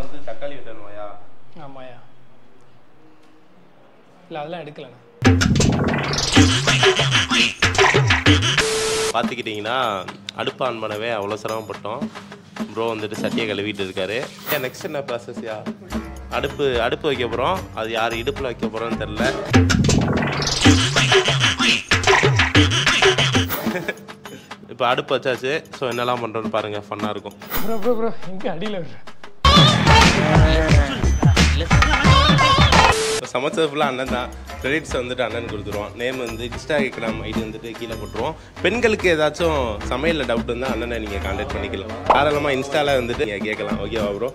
வந்து தக்காளி வெட்டணுமாயா ஆமாயா இல்லை அதெல்லாம் எடுக்கலண்ணா பார்த்துக்கிட்டிங்கன்னா அடுப்பு ஆன் பண்ணவே அவ்வளோ சிரமப்பட்டோம் ப்ரோ வந்துட்டு சட்டியை கழுவிட்டு இருக்காரு நெக்ஸ்ட் என்ன ப்ராசஸ்யா அடுப்பு அடுப்பு வைக்க போகிறோம் அது யார் இடுப்பில் வைக்க போகிறோன்னு தெரில இப்போ அடுப்பு வச்சாச்சு ஸோ என்னெல்லாம் பண்ணுறோன்னு பாருங்கள் ஃபன்னாக இருக்கும் ப்ரோ ப்ரோ ப்ரோ எங்கே அடியில் விடுற இப்போ சமைச்சது ஃபுல்லாக அண்ணன் தான் கிரெடிட்ஸ் வந்துட்டு அண்ணன் கொடுத்துருவோம் நேம் வந்து இன்ஸ்டாகிராம் ஐடி வந்துட்டு கீழே போட்டுருவோம் பெண்களுக்கு ஏதாச்சும் சமையலில் டவுட் இருந்தால் அண்ணனை நீங்கள் கான்டாக்ட் பண்ணிக்கலாம் தாராளமாக இன்ஸ்டாவில் வந்துட்டு நீங்கள் கேட்கலாம் ஓகேவா ப்ரோ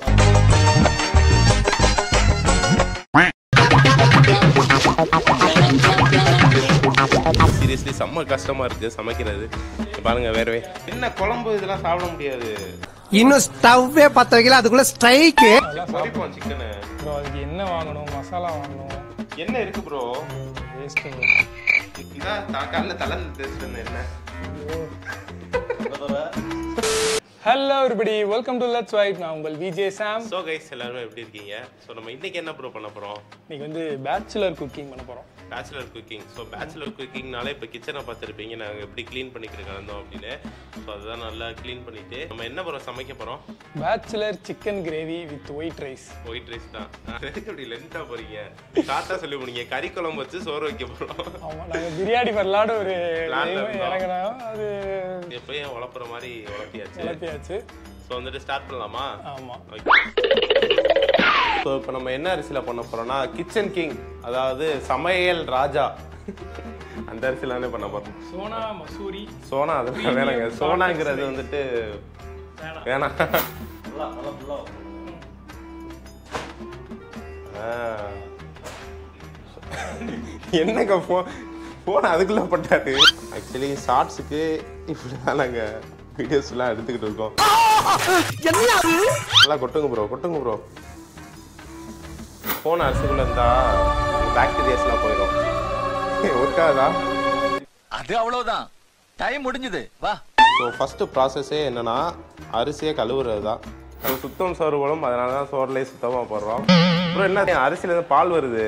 சீரியஸ்லி செம்ம கஷ்டமா இருக்கு சமைக்கிறது இங்க பாருங்க வேறவே என்ன குழம்பு இதெல்லாம் சாப்பிட முடியாது இன்னும் ஸ்டவ்வே பத்த வைக்கல அதுக்குள்ள ஸ்ட்ரைக்கு பொரிப்போம் சிக்கனு ப்ரோ அதுக்கு என்ன வாங்கணும் மசாலா வாங்கணும் என்ன இருக்கு ப்ரோ வேஸ்ட்டு இதான் தாக்கால தலை தேய்ச்சிட்டு என்ன hello everybody welcome to let's wait நான் உங்கள் விஜே சாம் ஸோ கைஸ் எல்லாரும் எப்படி இருக்கீங்க ஸோ நம்ம இன்னைக்கு என்ன ப்ரோ பண்ண போகிறோம் இன்னைக்கு வந்து பேச்சுலர் குக்கிங் பண்ண போகிறோம் பேச்சுலர் குக்கிங் ஸோ பேச்சுலர் குக்கிங்னாலே இப்போ கிச்சனை பார்த்துருப்பீங்க நாங்கள் எப்படி க்ளீன் பண்ணிக்கிட்டு கிடந்தோம் அப்படின்னு ஸோ அதுதான் நல்லா க்ளீன் பண்ணிட்டு நம்ம என்ன போகிறோம் சமைக்க போகிறோம் bachelor chicken gravy with white rice white rice தான் எதுக்கு அப்படி லென்த்தாக போகிறீங்க ஷார்ட்டாக சொல்லி போனீங்க கறி குழம்பு வச்சு சோறு வைக்க போகிறோம் ஆமாம் நாங்கள் பிரியாணி பண்ணலான்னு ஒரு Plan ல இருந்தோம். இறங்கினோம் அது எப்பயும் உழப்புற மாதிரி உழப்பியாச்சு கிளப்பியாச்சு ஸோ வந்துட்டு ஸ்டார்ட் பண்ணலாமா ஆமாம் ஸோ இப்போ நம்ம என்ன அரிசியில் பண்ண போகிறோம்னா கிச்சன் கிங் அதாவது சமையல் ராஜா அந்த அரிசிலானே பண்ண போகிறோம் சோனா மசூரி சோனா அதெல்லாம் வேணாங்க சோனாங்கிறது வந்துட்டு வேணாம் ஆ. என்னங்க ஃபோன் ஃபோன் அதுக்குள்ள போட்டாரு ஆக்சுவலி ஷார்ட்ஸுக்கு இப்படி தான் நாங்கள் வீடியோஸ்லாம் எடுத்துக்கிட்டு இருக்கோம் நல்லா கொட்டுங்க ப்ரோ கொட்டுங்க ப்ரோ ஃபோன் அரிசிக்குள்ள இருந்தா பாக்டீரியாஸ்லாம் போயிடும் ஒர்க்காதா அது அவ்வளவுதான் டைம் முடிஞ்சது வா ஸோ ஃபஸ்ட்டு ப்ராசஸே என்னன்னா அரிசியை கழுவுறது தான் அது சுத்தம் சோறு போடும் அதனால தான் சோறுலேயே சுத்தமாக போடுறோம் அப்புறம் என்ன அரிசியிலேருந்து பால் வருது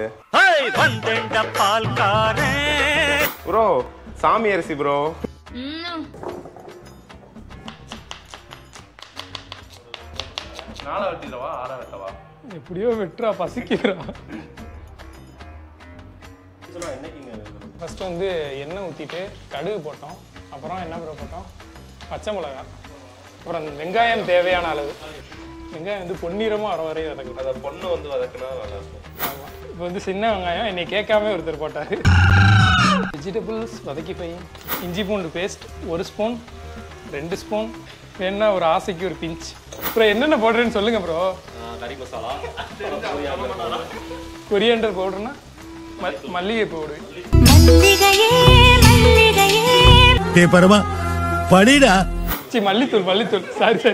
ப்ரோ சாமி அரிசி ப்ரோ நாளை வெட்டிடவா ஆற வெட்டவா எப்படியோ வெட்டுறா பசிக்கிறா என்னைக்குங்க ஃபர்ஸ்ட் வந்து எண்ணெய் ஊற்றிட்டு கடுகு போட்டோம் அப்புறம் என்ன ப்ரோ போட்டோம் பச்சை மிளகா அப்புறம் வெங்காயம் தேவையான அளவு வெங்காயம் வந்து பொன்னிறமாக வர வரையும் வதக்கணும் அதை பொண்ணு வந்து வதக்குனா நல்லா இருக்கும் ஆமாம் இப்போ வந்து சின்ன வெங்காயம் என்னை கேட்காம ஒருத்தர் போட்டார் வெஜிடபிள்ஸ் வதக்கி பை இஞ்சி பூண்டு பேஸ்ட் ஒரு ஸ்பூன் ரெண்டு ஸ்பூன் வேணா ஒரு ஆசைக்கு ஒரு பிஞ்ச் அப்புறம் என்னென்ன போடுறேன்னு சொல்லுங்க ப்ரோ கறி மசாலா கொரியண்டர் பவுடர்னா மல்லிகை பவுடர் மல்லிகையே மல்லிகையே டே பரமா படிடா சி மல்லித்தூள் மல்லித்தூள் சாரி சாரி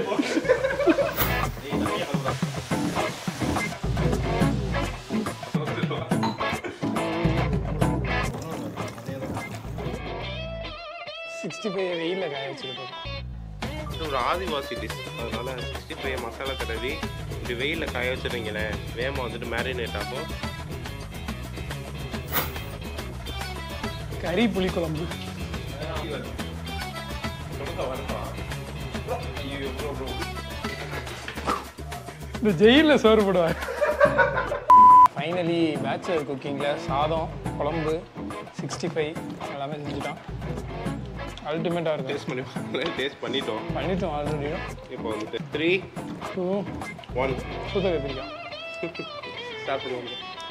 சிக்ஸ்டி ஃபைவ் வெயிலில் காய வச்சுக்கிட்டோம் இது ஒரு ஆதிவாசி டிஷ் அதனால சிக்ஸ்டி ஃபைவ் மசாலா தடவி இப்படி வெயிலில் காய வச்சுருங்களேன் வேமா வந்துட்டு மேரினேட் ஆகும் கறி புளி குழம்பு இந்த ஜெயிலில் சோறு போடுவார் ஃபைனலி பேச்சுலர் குக்கிங்கில் சாதம் குழம்பு சிக்ஸ்டி ஃபைவ் எல்லாமே செஞ்சுட்டோம் அல்டிமேட்டாக இருக்கு டேஸ்ட் பண்ணி டேஸ்ட் பண்ணிட்டோம் பண்ணிட்டோம் ஆல்ரெடியும் இப்போ வந்துட்டு த்ரீ டூ ஒன் சூத்த கத்திரிக்காய் ஸ்டார்ட் பண்ணுவோம்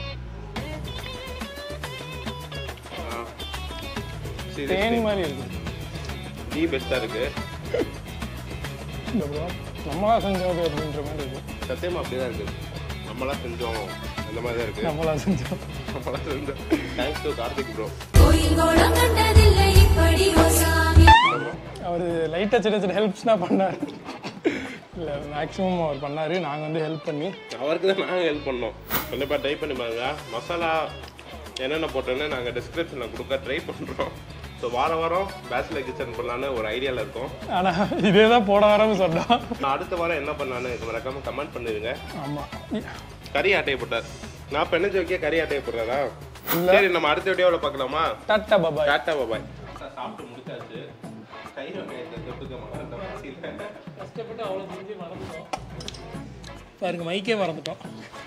தேனி மாதிரி இருக்கு டீ பெஸ்ட்டாக இருக்கு இந்த ப்ரோ நம்மளா செஞ்சோம் அப்படின்ற மாதிரி இருக்கு சத்தியமா அப்படிதான் இருக்கு நம்மளாம் செஞ்சோம் அந்த மாதிரி தான் இருக்கு நம்மளா செஞ்சோம் நம்மளாம் செஞ்சோம் தேங்க்ஸ் டு கார்த்திக் ப்ரோ கோயில் கோலம் கண்டதில்லை இப்படி ஓ சாமி அவர் லைட்டாக சின்ன சின்ன ஹெல்ப்ஸ்லாம் பண்ணார் இல்லை மேக்ஸிமம் அவர் பண்ணார் நாங்கள் வந்து ஹெல்ப் பண்ணி அவருக்கு தான் நாங்கள் ஹெல்ப் பண்ணோம் கண்டிப்பாக ட்ரை பண்ணி பாருங்க மசாலா என்னென்ன போட்டோன்னு நாங்கள் டிஸ்கிரிப்ஷனில் கொடுக்க ட்ரை பண்ணுறோம் ஸோ வார வாரம் பேச்சுலர் கிச்சன் பண்ணலான்னு ஒரு ஐடியாவில் இருக்கோம் ஆனால் இதே தான் போட வரேன்னு சொன்னோம் நான் அடுத்த வாரம் என்ன பண்ணலான்னு மறக்காம கமெண்ட் பண்ணிருங்க ஆமாம் கறி ஆட்டையை போட்டார் நான் பெண்ண ஜோக்கிய கறி ஆட்டையை போடுறதா சரி நம்ம அடுத்த வீடியோவில் பார்க்கலாமா டாட்டா பாபாய் டாட்டா பாபாய் சாப்பிட்டு முடிச்சாச்சு கை வெங்காயத்தை தொட்டுக்க மாட்டேன் கஷ்டப்பட்டு அவ்வளோ செஞ்சு மறந்துட்டோம் பாருங்க மைக்கே மறந்துட்டோம்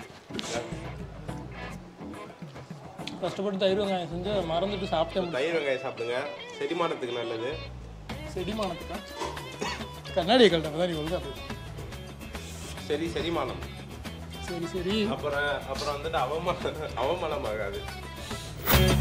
கஷ்டப்பட்டு தயிர் வெங்காயம் செஞ்சு அதை மறந்துட்டு சாப்பிட்டேன் தயிர் வெங்காயம் சாப்பிடுங்க செரிமானத்துக்கு நல்லது செடிமானத்துக்கா கண்ணாடியை கழட்ட தான் நீ ஒழுங்கா போய் சரி செரிமானம் சரி சரி அப்புறம் அப்புறம் வந்துட்டு அவமானம் அவமானம் ஆகாது